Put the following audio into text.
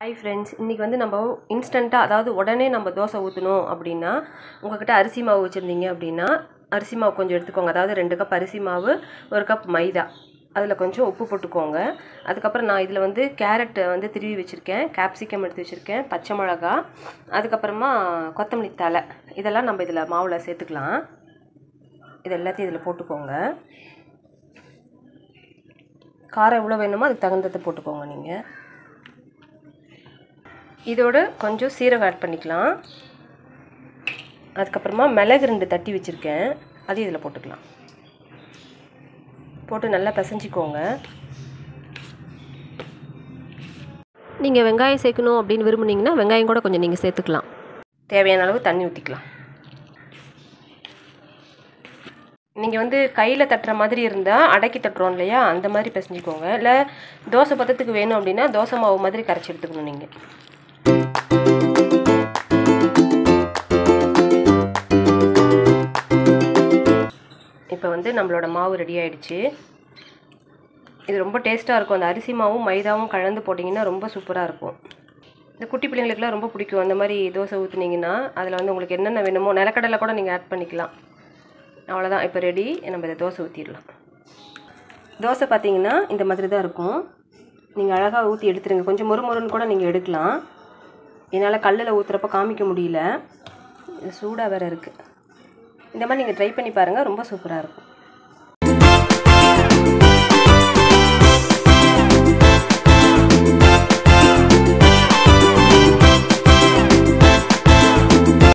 hi friends இன்றைக்கி வந்து நம்ம இன்ஸ்டண்ட்டாக அதாவது உடனே நம்ம தோசை ஊற்றணும் அப்படின்னா உங்கள்கிட்ட அரிசி மாவு வச்சுருந்தீங்க அப்படின்னா அரிசி மாவு கொஞ்சம் எடுத்துக்கோங்க அதாவது ரெண்டு கப் அரிசி மாவு ஒரு கப் மைதா அதில் கொஞ்சம் உப்பு போட்டுக்கோங்க அதுக்கப்புறம் நான் இதில் வந்து கேரட் வந்து திருவி வச்சுருக்கேன் கேப்சிகம் எடுத்து வச்சுருக்கேன் பச்சை மிளகா அதுக்கப்புறமா கொத்தமல்லி தலை இதெல்லாம் நம்ம இதில் மாவில் சேர்த்துக்கலாம் இது எல்லாத்தையும் இதில் போட்டுக்கோங்க காரம் எவ்வளோ வேணுமோ அதுக்கு தகுந்ததை போட்டுக்கோங்க நீங்கள் இதோட கொஞ்சம் சீரகம் ஆட் பண்ணிக்கலாம் அதுக்கப்புறமா மிளகு ரெண்டு தட்டி வச்சுருக்கேன் அதையும் இதில் போட்டுக்கலாம் போட்டு நல்லா பிசைஞ்சிக்கோங்க நீங்கள் வெங்காயம் சேர்க்கணும் அப்படின்னு விரும்புனீங்கன்னா வெங்காயம் கூட கொஞ்சம் நீங்கள் சேர்த்துக்கலாம் தேவையான அளவு தண்ணி ஊற்றிக்கலாம் நீங்கள் வந்து கையில் தட்டுற மாதிரி இருந்தால் அடக்கி தட்டுறோம் இல்லையா அந்த மாதிரி பிசைஞ்சிக்கோங்க இல்லை தோசை பதத்துக்கு வேணும் அப்படின்னா தோசை மாவு மாதிரி கரைச்சி எடுத்துக்கணும் நீங்கள் இப்போ வந்து நம்மளோட மாவு ரெடி ஆயிடுச்சு இது ரொம்ப டேஸ்ட்டாக இருக்கும் அந்த அரிசி மாவும் மைதாவும் கலந்து போட்டிங்கன்னா ரொம்ப சூப்பராக இருக்கும் இந்த குட்டி பிள்ளைங்களுக்குலாம் ரொம்ப பிடிக்கும் அந்த மாதிரி தோசை ஊற்றுனீங்கன்னா அதில் வந்து உங்களுக்கு என்னென்ன வேணுமோ நிலக்கடலை கூட நீங்கள் ஆட் பண்ணிக்கலாம் அவ்வளோதான் இப்போ ரெடி நம்ம இதை தோசை ஊற்றிடலாம் தோசை பார்த்தீங்கன்னா இந்த மாதிரி தான் இருக்கும் நீங்கள் அழகாக ஊற்றி எடுத்துருங்க கொஞ்சம் மொறு மொறுன்னு கூட நீங்கள் எடுக்கலாம் என்னால் கல்லில் ஊற்றுறப்ப காமிக்க முடியல இது சூடாக வேறு இருக்குது இந்த மாதிரி நீங்கள் ட்ரை பண்ணி பாருங்கள் ரொம்ப சூப்பராக இருக்கும்